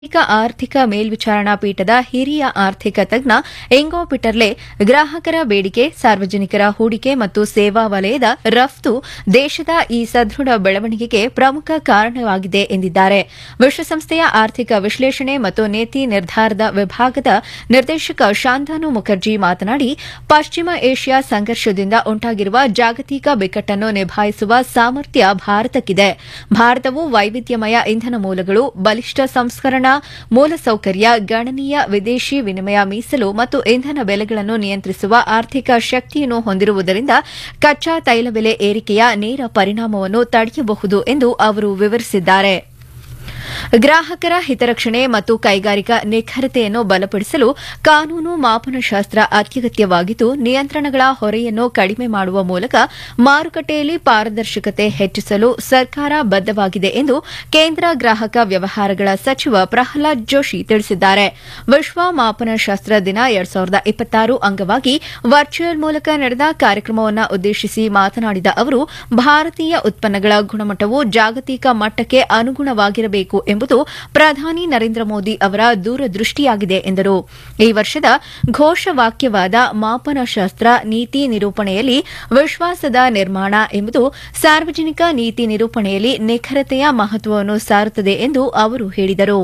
ಜಾಗತಿಕ ಆರ್ಥಿಕ ಮೇಲ್ವಿಚಾರಣಾ ಪೀಠದ ಹಿರಿಯ ಆರ್ಥಿಕ ತಜ್ಞ ಎಂಗೋ ಪಿಟರ್ಲೆ ಗ್ರಾಹಕರ ಬೇಡಿಕೆ ಸಾರ್ವಜನಿಕರ ಹೂಡಿಕೆ ಮತ್ತು ಸೇವಾ ವಲಯದ ರಫ್ತು ದೇಶದ ಈ ಸದೃಢ ಬೆಳವಣಿಗೆಗೆ ಪ್ರಮುಖ ಕಾರಣವಾಗಿದೆ ಎಂದಿದ್ದಾರೆ ವಿಶ್ವಸಂಸ್ಥೆಯ ಆರ್ಥಿಕ ವಿಶ್ಲೇಷಣೆ ಮತ್ತು ನೀತಿ ನಿರ್ಧಾರದ ವಿಭಾಗದ ನಿರ್ದೇಶಕ ಶಾಂತಾನು ಮುಖರ್ಜಿ ಮಾತನಾಡಿ ಪಶ್ಚಿಮ ಏಷ್ಯಾ ಸಂಘರ್ಷದಿಂದ ಉಂಟಾಗಿರುವ ಜಾಗತಿಕ ಬಿಕ್ಕಟ್ಟನ್ನು ನಿಭಾಯಿಸುವ ಸಾಮರ್ಥ್ಯ ಭಾರತಕ್ಕಿದೆ ಭಾರತವು ವೈವಿಧ್ಯಮಯ ಇಂಧನ ಮೂಲಗಳು ಬಲಿಷ್ಠ ಸಂಸ್ಕರಣಾ ಮೂಲಸೌಕರ್ಯ ಗಣನೀಯ ವಿದೇಶಿ ವಿನಿಮಯ ಮೀಸಲು ಮತ್ತು ಇಂಧನ ಬೆಲೆಗಳನ್ನು ನಿಯಂತ್ರಿಸುವ ಆರ್ಥಿಕ ಶಕ್ತಿಯನ್ನು ಹೊಂದಿರುವುದರಿಂದ ಕಚ್ಚಾ ತೈಲ ಬೆಲೆ ಏರಿಕೆಯ ನೇರ ಪರಿಣಾಮವನ್ನು ತಡೆಯಬಹುದು ಎಂದು ಅವರು ವಿವರಿಸಿದ್ದಾರೆ ಗ್ರಾಹಕರ ಹಿತರಕ್ಷಣೆ ಮತ್ತು ಕೈಗಾರಿಕಾ ನಿಖರತೆಯನ್ನು ಬಲಪಡಿಸಲು ಕಾನೂನು ಮಾಪನಶಾಸ್ತ್ರ ಅತ್ಯಗತ್ಯವಾಗಿದ್ದು ನಿಯಂತ್ರಣಗಳ ಹೊರೆಯನ್ನು ಕಡಿಮೆ ಮಾಡುವ ಮೂಲಕ ಮಾರುಕಟ್ಟೆಯಲ್ಲಿ ಪಾರದರ್ಶಕತೆ ಹೆಚ್ಚಿಸಲು ಸರ್ಕಾರ ಬದ್ದವಾಗಿದೆ ಎಂದು ಕೇಂದ್ರ ಗ್ರಾಹಕ ವ್ಯವಹಾರಗಳ ಸಚಿವ ಪ್ರಹ್ಲಾದ್ ಜೋಶಿ ತಿಳಿಸಿದ್ದಾರೆ ವಿಶ್ವ ಮಾಪನಶಾಸ್ತ್ರ ದಿನ ಎರಡ್ ಸಾವಿರದ ಇಪ್ಪತ್ತಾರು ಅಂಗವಾಗಿ ವರ್ಚುವಲ್ ಮೂಲಕ ನಡೆದ ಕಾರ್ಯಕ್ರಮವನ್ನು ಉದ್ದೇಶಿಸಿ ಮಾತನಾಡಿದ ಅವರು ಭಾರತೀಯ ಉತ್ಪನ್ನಗಳ ಗುಣಮಟ್ಟವು ಜಾಗತಿಕ ಮಟ್ಟಕ್ಕೆ ಅನುಗುಣವಾಗಿರಬೇಕು ಎಂಬುದು ಪ್ರಧಾನಿ ನರೇಂದ್ರ ಮೋದಿ ಅವರ ದೂರದೃಷ್ಟಿಯಾಗಿದೆ ಎಂದರು ಈ ವರ್ಷದ ಘೋಷವಾಕ್ಯವಾದ ಮಾಪನಶಾಸ್ತ್ರ ನೀತಿ ನಿರೂಪಣೆಯಲ್ಲಿ ವಿಶ್ವಾಸದ ನಿರ್ಮಾಣ ಎಂಬುದು ಸಾರ್ವಜನಿಕ ನೀತಿ ನಿರೂಪಣೆಯಲ್ಲಿ ನಿಖರತೆಯ ಮಹತ್ವವನ್ನು ಸಾರುತ್ತದೆ ಎಂದು ಅವರು ಹೇಳಿದರು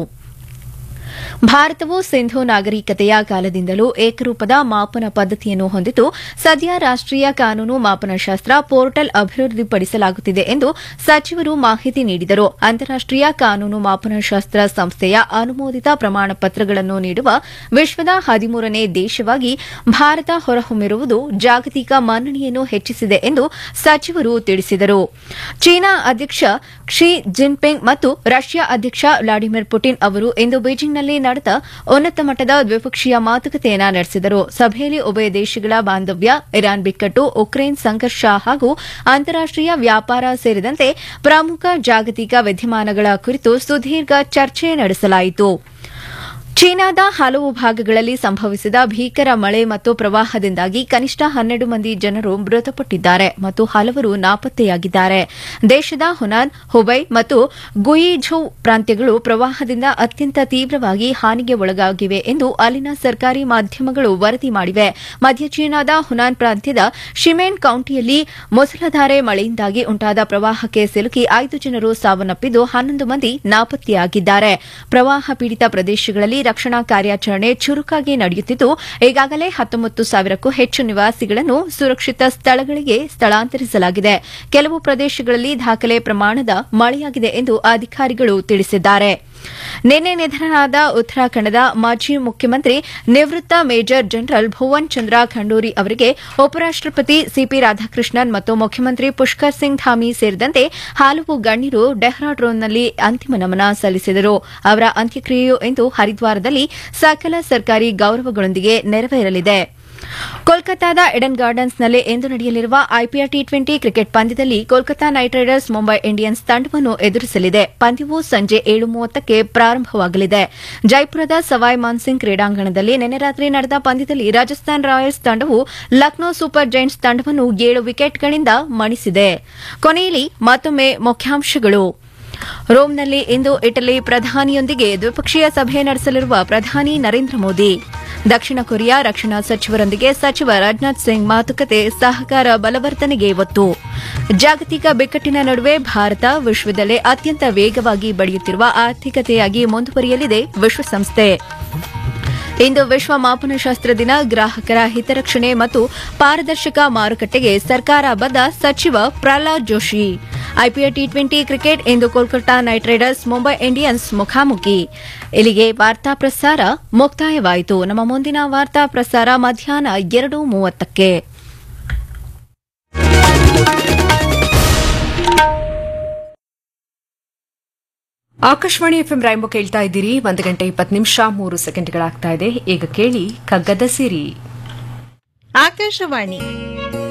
ಭಾರತವು ಸಿಂಧು ನಾಗರಿಕತೆಯ ಕಾಲದಿಂದಲೂ ಏಕರೂಪದ ಮಾಪನ ಪದ್ದತಿಯನ್ನು ಹೊಂದಿದ್ದು ಸದ್ಯ ರಾಷ್ಟೀಯ ಕಾನೂನು ಮಾಪನಶಾಸ್ತ್ರ ಪೋರ್ಟಲ್ ಅಭಿವೃದ್ಧಿಪಡಿಸಲಾಗುತ್ತಿದೆ ಎಂದು ಸಚಿವರು ಮಾಹಿತಿ ನೀಡಿದರು ಅಂತಾರಾಷ್ಟೀಯ ಕಾನೂನು ಮಾಪನಶಾಸ್ತ್ರ ಸಂಸ್ಥೆಯ ಅನುಮೋದಿತ ಪ್ರಮಾಣ ಪತ್ರಗಳನ್ನು ನೀಡುವ ವಿಶ್ವದ ಹದಿಮೂರನೇ ದೇಶವಾಗಿ ಭಾರತ ಹೊರಹೊಮ್ಮಿರುವುದು ಜಾಗತಿಕ ಮನ್ನಣೆಯನ್ನು ಹೆಚ್ಚಿಸಿದೆ ಎಂದು ಸಚಿವರು ತಿಳಿಸಿದರು ಚೀನಾ ಅಧ್ಯಕ್ಷ ಕ್ಷಿ ಜಿನ್ಪಿಂಗ್ ಮತ್ತು ರಷ್ಯಾ ಅಧ್ಯಕ್ಷ ವ್ಲಾಡಿಮಿರ್ ಪುಟಿನ್ ಅವರು ಇಂದು ಬೀಜಿಂಗ್ನಲ್ಲಿ ನಡೆದ ಉನ್ನತ ಮಟ್ಟದ ದ್ವಿಪಕ್ಷೀಯ ಮಾತುಕತೆಯನ್ನು ನಡೆಸಿದರು ಸಭೆಯಲ್ಲಿ ಉಭಯ ದೇಶಗಳ ಬಾಂಧವ್ಯ ಇರಾನ್ ಬಿಕ್ಕಟ್ಟು ಉಕ್ರೇನ್ ಸಂಘರ್ಷ ಹಾಗೂ ಅಂತಾರಾಷ್ಟೀಯ ವ್ಯಾಪಾರ ಸೇರಿದಂತೆ ಪ್ರಮುಖ ಜಾಗತಿಕ ವಿದ್ಯಮಾನಗಳ ಕುರಿತು ಸುದೀರ್ಘ ಚರ್ಚೆ ನಡೆಸಲಾಯಿತು ಚೀನಾದ ಹಲವು ಭಾಗಗಳಲ್ಲಿ ಸಂಭವಿಸಿದ ಭೀಕರ ಮಳೆ ಮತ್ತು ಪ್ರವಾಹದಿಂದಾಗಿ ಕನಿಷ್ಠ ಹನ್ನೆರಡು ಮಂದಿ ಜನರು ಮೃತಪಟ್ಟಿದ್ದಾರೆ ಮತ್ತು ಹಲವರು ನಾಪತ್ತೆಯಾಗಿದ್ದಾರೆ ದೇಶದ ಹುನಾನ್ ಹುಬೈ ಮತ್ತು ಗುಯಿಝೌ ಪ್ರಾಂತ್ಯಗಳು ಪ್ರವಾಹದಿಂದ ಅತ್ಯಂತ ತೀವ್ರವಾಗಿ ಹಾನಿಗೆ ಒಳಗಾಗಿವೆ ಎಂದು ಅಲ್ಲಿನ ಸರ್ಕಾರಿ ಮಾಧ್ಯಮಗಳು ವರದಿ ಮಾಡಿವೆ ಮಧ್ಯ ಚೀನಾದ ಹುನಾನ್ ಪ್ರಾಂತ್ಯದ ಶಿಮೇನ್ ಕೌಂಟಿಯಲ್ಲಿ ಮುಸಲಧಾರೆ ಮಳೆಯಿಂದಾಗಿ ಉಂಟಾದ ಪ್ರವಾಹಕ್ಕೆ ಸಿಲುಕಿ ಐದು ಜನರು ಸಾವನ್ನಪ್ಪಿದ್ದು ಹನ್ನೊಂದು ಮಂದಿ ನಾಪತ್ತೆಯಾಗಿದ್ದಾರೆ ಪ್ರವಾಹ ಪೀಡಿತ ಪ್ರದೇಶಗಳಲ್ಲಿ ರಕ್ಷಣಾ ಕಾರ್ಯಾಚರಣೆ ಚುರುಕಾಗಿ ನಡೆಯುತ್ತಿದ್ದು ಈಗಾಗಲೇ ಹತ್ತೊಂಬತ್ತು ಸಾವಿರಕ್ಕೂ ಹೆಚ್ಚು ನಿವಾಸಿಗಳನ್ನು ಸುರಕ್ಷಿತ ಸ್ಥಳಗಳಿಗೆ ಸ್ಥಳಾಂತರಿಸಲಾಗಿದೆ ಕೆಲವು ಪ್ರದೇಶಗಳಲ್ಲಿ ದಾಖಲೆ ಪ್ರಮಾಣದ ಮಳೆಯಾಗಿದೆ ಎಂದು ಅಧಿಕಾರಿಗಳು ತಿಳಿಸಿದ್ದಾರೆ ನಿನ್ನೆ ನಿಧನರಾದ ಉತ್ತರಾಖಂಡದ ಮಾಜಿ ಮುಖ್ಯಮಂತ್ರಿ ನಿವೃತ್ತ ಮೇಜರ್ ಜನರಲ್ ಭುವನ್ ಚಂದ್ರ ಖಂಡೂರಿ ಅವರಿಗೆ ಉಪರಾಷ್ಟಪತಿ ಸಿಪಿ ರಾಧಾಕೃಷ್ಣನ್ ಮತ್ತು ಮುಖ್ಯಮಂತ್ರಿ ಪುಷ್ಕರ್ ಸಿಂಗ್ ಧಾಮಿ ಸೇರಿದಂತೆ ಹಲವು ಗಣ್ಯರು ಡೆಹ್ರಾಡೂನ್ನಲ್ಲಿ ಅಂತಿಮ ನಮನ ಸಲ್ಲಿಸಿದರು ಅವರ ಅಂತ್ಯಕ್ರಿಯೆಯು ಇಂದು ಹರಿದ್ವಾರದಲ್ಲಿ ಸಕಲ ಸರ್ಕಾರಿ ಗೌರವಗಳೊಂದಿಗೆ ನೆರವೇರಲಿದೆ ಕೋಲ್ಕತಾದ ಎಡನ್ ಗಾರ್ಡನ್ಸ್ನಲ್ಲಿ ಇಂದು ನಡೆಯಲಿರುವ ಐಪಿಎಲ್ ಟಿ ಟ್ವೆಂಟಿ ಕ್ರಿಕೆಟ್ ಪಂದ್ಯದಲ್ಲಿ Kolkata Knight Riders Mumbai Indians ತಂಡವನ್ನು ಎದುರಿಸಲಿದೆ ಪಂದ್ಯವು ಸಂಜೆ ಏಳು ಮೂವತ್ತಕ್ಕೆ ಪ್ರಾರಂಭವಾಗಲಿದೆ ಜೈಪುರದ ಸವಾಯ್ ಮಾನ್ಸಿಂಗ್ ಕ್ರೀಡಾಂಗಣದಲ್ಲಿ ನಿನ್ನೆ ರಾತ್ರಿ ನಡೆದ ಪಂದ್ಯದಲ್ಲಿ ರಾಜಸ್ಥಾನ್ ರಾಯಲ್ಸ್ ತಂಡವು ಲಕ್ನೋ ಸೂಪರ್ ಜೈಂಟ್ಸ್ ತಂಡವನ್ನು ಏಳು ವಿಕೆಟ್ಗಳಿಂದ ಮಣಿಸಿದೆ ಕೊನೆಯಲ್ಲಿ ಮತ್ತೊಮ್ಮೆ ಮುಖ್ಯಾಂಶಗಳು ರೋಮ್ನಲ್ಲಿ ಇಂದು ಇಟಲಿ ಪ್ರಧಾನಿಯೊಂದಿಗೆ ದ್ವಿಪಕ್ಷೀಯ ಸಭೆ ನಡೆಸಲಿರುವ ಪ್ರಧಾನಿ ನರೇಂದ್ರ ಮೋದಿ ದಕ್ಷಿಣ ಕೊರಿಯಾ ರಕ್ಷಣಾ ಸಚಿವರೊಂದಿಗೆ ಸಚಿವ ರಾಜನಾಥ್ ಸಿಂಗ್ ಮಾತುಕತೆ ಸಹಕಾರ ಬಲವರ್ಧನೆಗೆ ಒತ್ತು ಜಾಗತಿಕ ಬಿಕ್ಕಟ್ಟಿನ ನಡುವೆ ಭಾರತ ವಿಶ್ವದಲ್ಲೇ ಅತ್ಯಂತ ವೇಗವಾಗಿ ಬೆಳೆಯುತ್ತಿರುವ ಆರ್ಥಿಕತೆಯಾಗಿ ಮುಂದುವರಿಯಲಿದೆ ವಿಶ್ವಸಂಸ್ಥೆ ಇಂದು ವಿಶ್ವ ಮಾಪನಶಾಸ್ತ್ರ ದಿನ ಗ್ರಾಹಕರ ಹಿತರಕ್ಷಣೆ ಮತ್ತು ಪಾರದರ್ಶಕ ಮಾರುಕಟ್ಟೆಗೆ ಸರ್ಕಾರ ಬದ್ಧ ಸಚಿವ Pralhad Joshi IPL T twenty cricket ಇಂದು Kolkata Knight Riders Mumbai Indians ಮುಖಾಮುಖಿ ಇಲ್ಲಿಗೆ ವಾರ್ತಾ ಪ್ರಸಾರ ಮುಕ್ತಾಯವಾಯಿತು ನಮ್ಮ ಮುಂದಿನ ವಾರ್ತಾ ಪ್ರಸಾರ ಮಧ್ಯಾಹ್ನ ಎರಡು ಮೂವತ್ತಕ್ಕೆ ಆಕಾಶವಾಣಿ ಎಫ್ಎಂ ರಾಯಂಬ ಕೇಳ್ತಾ ಇದ್ದೀರಿ ಒಂದು ಗಂಟೆ ಇಪ್ಪತ್ತು ನಿಮಿಷ ಮೂರು ಸೆಕೆಂಡ್ಗಳಾಗ್ತಾ ಇದೆ ಈಗ ಕೇಳಿ ಕಗ್ಗದ ಸಿರಿ ಆಕಾಶವಾಣಿ